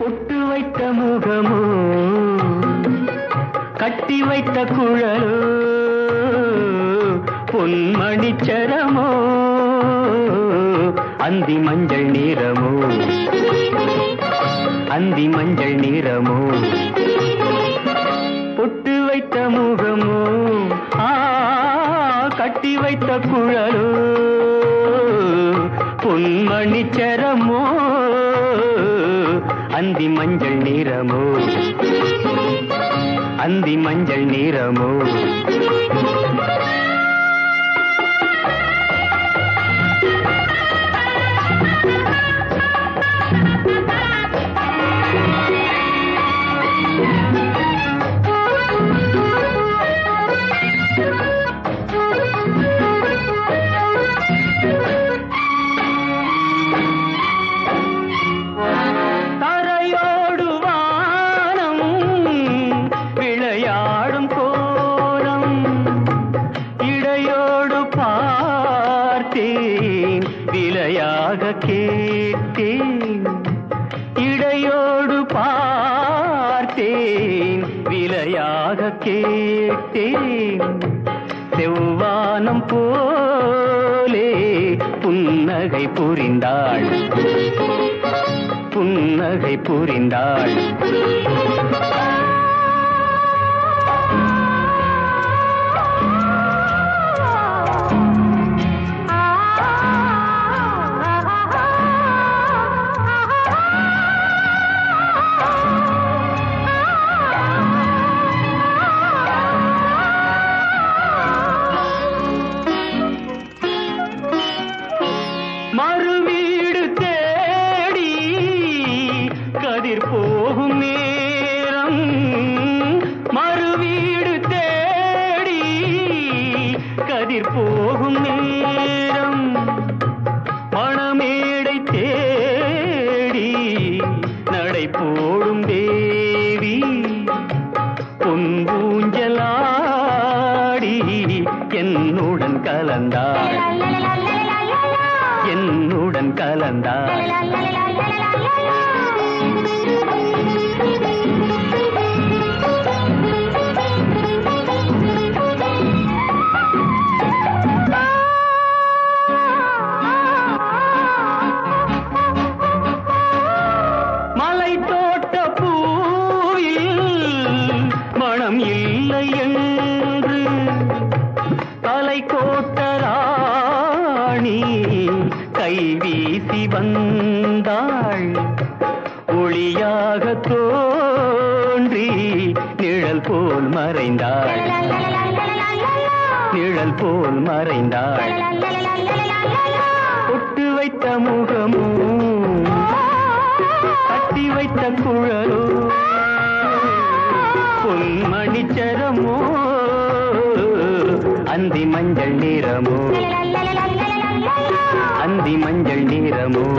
பொட்டு வைத்த முகமோ கட்டி வைத்த குழலோ பொன்மணிச்சரமோ அந்தி மஞ்சள் நிறமோ அந்தி மஞ்சள் நிறமோ பொட்டு வைத்த முகமோ ஆ கட்டி வைத்த குழலோ பொன்மணிச்சரமோ அந்தி மஞ்சள் நிறமோ அந்தி மஞ்சள் நிறமோ தரையோடு வானம் விளையாடும் கோலம் இடையோடு பார்த்தேன் விலையாக கேட்டேன் இடையோடு பார்த்தேன் விலையாக கேட்டேன் செவ்வானம் போலே புன்னகை புரிந்தாள் புன்னகை புரிந்தாள் மறுவீடு தேடி கதிர் போகும் நேரம் மறுவீடு தேடி கதிர் போகும் நேரம் மணமேடை தேடி நடை போடும் தேவி பொன்பூஞ்சலாடி என்னுடன் கலந்தாள் என்னுடன் கலந்தாள் மலை தோட்ட பூவில் மனம் இல்லை என்று தலை கோட்ட ராணி கை வீசி வந்தாள் ஒளியாக தோன்றி நிழல் போல் மறைந்தாள் நிழல் போல் மறைந்தாள் பொட்டு வைத்த முகமோ கட்டி வைத்த குழலோ பொன்மணிச்சரமோ அந்தி மஞ்சள் நிறமோ அந்தி மஞ்சள் நிறமோ